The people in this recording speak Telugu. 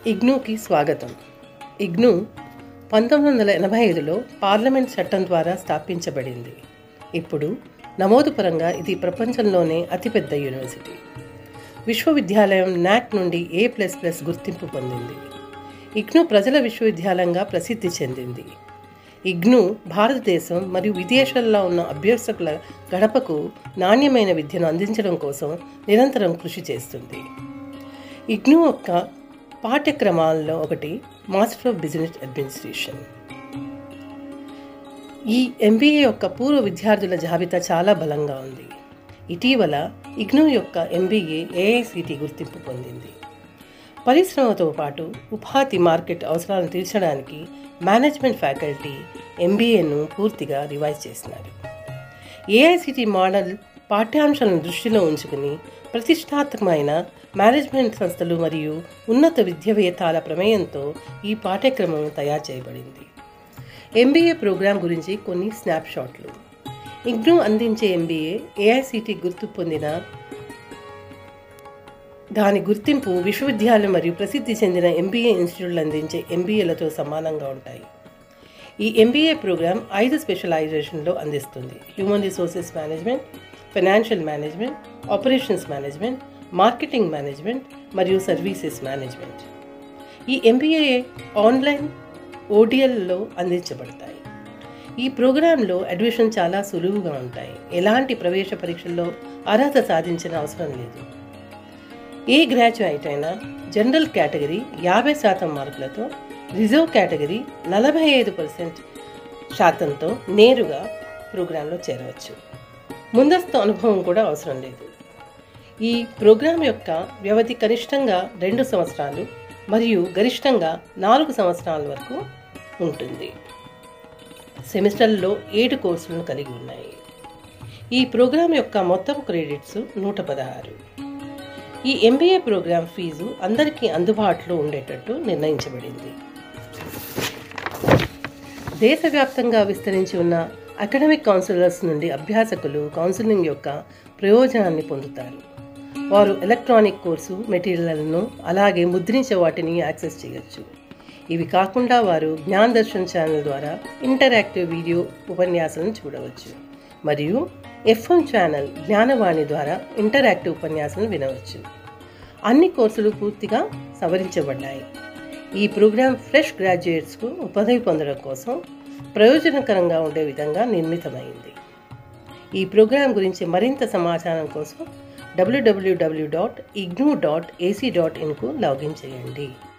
ఇగ్నూకి స్వాగతం ఇగ్నూ పంతొమ్మిది వందల ఎనభై ఐదులో పార్లమెంట్ చట్టం ద్వారా స్థాపించబడింది ఇప్పుడు నమోదు పరంగా ఇది ప్రపంచంలోనే అతిపెద్ద యూనివర్సిటీ విశ్వవిద్యాలయం నాక్ నుండి ఏ ప్లస్ ప్లస్ గుర్తింపు పొందింది ఇగ్నూ ప్రజల విశ్వవిద్యాలయంగా ప్రసిద్ధి చెందింది ఇగ్నూ భారతదేశం మరియు విదేశాల్లో ఉన్న అభ్యర్థకుల గడపకు నాణ్యమైన విద్యను అందించడం కోసం నిరంతరం కృషి చేస్తుంది ఇగ్నూ యొక్క పాఠ్యక్రమాల్లో ఒకటి మాస్టర్ ఆఫ్ బిజినెస్ అడ్మినిస్ట్రేషన్ ఈ ఎంబీఏ యొక్క పూర్వ విద్యార్థుల జాబితా చాలా బలంగా ఉంది ఇటీవల ఇగ్నూ యొక్క ఎంబీఏ ఏఐసిటి గుర్తింపు పొందింది పరిశ్రమతో పాటు ఉపాధి మార్కెట్ అవసరాలను తీర్చడానికి మేనేజ్మెంట్ ఫ్యాకల్టీ ఎంబీఏను పూర్తిగా రివైజ్ చేసినారు ఏఐసిటి మోడల్ పాఠ్యాంశాలను దృష్టిలో ఉంచుకుని ప్రతిష్టాత్మకమైన మేనేజ్మెంట్ సంస్థలు మరియు ఉన్నత విద్యావేత్తాల ప్రమేయంతో ఈ పాఠ్యక్రమం తయారు చేయబడింది ఎంబీఏ ప్రోగ్రాం గురించి కొన్ని స్నాప్షాట్లు ఇగ్నూ అందించే ఎంబీఏ ఏఐసిటి గుర్తు పొందిన దాని గుర్తింపు విశ్వవిద్యాలయం మరియు ప్రసిద్ధి చెందిన ఎంబీఏ ఇన్స్టిట్యూట్లు అందించే ఎంబీఏలతో సమానంగా ఉంటాయి ఈ ఎంబీఏ ప్రోగ్రాం ఐదు స్పెషలైజేషన్లో అందిస్తుంది human resources management financial management operations management marketing management మరియు సర్వీసెస్ మేనేజ్మెంట్ ఈ ఎంబీఏ ఆన్లైన్ ఓడిఎల్లో అందించబడతాయి ఈ ప్రోగ్రాంలో అడ్మిషన్ చాలా సులువుగా ఉంటాయి ఎలాంటి ప్రవేశ పరీక్షల్లో అర్హత సాధించిన అవసరం లేదు ఏ గ్రాడ్యుయేట్ అయినా జనరల్ కేటగిరీ యాభై శాతం మార్కులతో రిజర్వ్ కేటగిరీ నలభై ఐదు పర్సెంట్ శాతంతో నేరుగా ప్రోగ్రాంలో చేరవచ్చు ముందస్తు అనుభవం కూడా అవసరం లేదు ఈ ప్రోగ్రాం యొక్క వ్యవధి కనిష్టంగా రెండు సంవత్సరాలు మరియు గరిష్టంగా నాలుగు సంవత్సరాల వరకు ఉంటుంది సెమిస్టర్లో ఏడు కోర్సులను కలిగి ఉన్నాయి ఈ ప్రోగ్రాం యొక్క మొత్తం క్రెడిట్స్ నూట పదహారు ఈ ఎంబీఏ ప్రోగ్రాం ఫీజు అందరికీ అందుబాటులో ఉండేటట్టు నిర్ణయించబడింది దేశవ్యాప్తంగా విస్తరించి ఉన్న అకాడమిక్ కౌన్సిలర్స్ నుండి అభ్యాసకులు కౌన్సిలింగ్ యొక్క ప్రయోజనాన్ని పొందుతారు వారు ఎలక్ట్రానిక్ కోర్సు మెటీరియల్లను అలాగే ముద్రించే వాటిని యాక్సెస్ చేయొచ్చు ఇవి కాకుండా వారు జ్ఞాన్ దర్శన్ ఛానల్ ద్వారా ఇంటరాక్టివ్ వీడియో ఉపన్యాసాలను చూడవచ్చు మరియు ఎఫ్ఎం ఛానల్ జ్ఞానవాణి ద్వారా ఇంటరాక్టివ్ ఉపన్యాసాలను వినవచ్చు అన్ని కోర్సులు పూర్తిగా సవరించబడ్డాయి ఈ ప్రోగ్రాం ఫ్రెష్ గ్రాడ్యుయేట్స్కు ఉపాధి పొందడం కోసం ప్రయోజనకరంగా ఉండే విధంగా నిర్మితమైంది ఈ ప్రోగ్రాం గురించి మరింత సమాచారం కోసం డబ్ల్యూడబ్ల్యూడబ్ల్యూ dot IGNOU dot AC dot ఇన్కు లాగిన్ చేయండి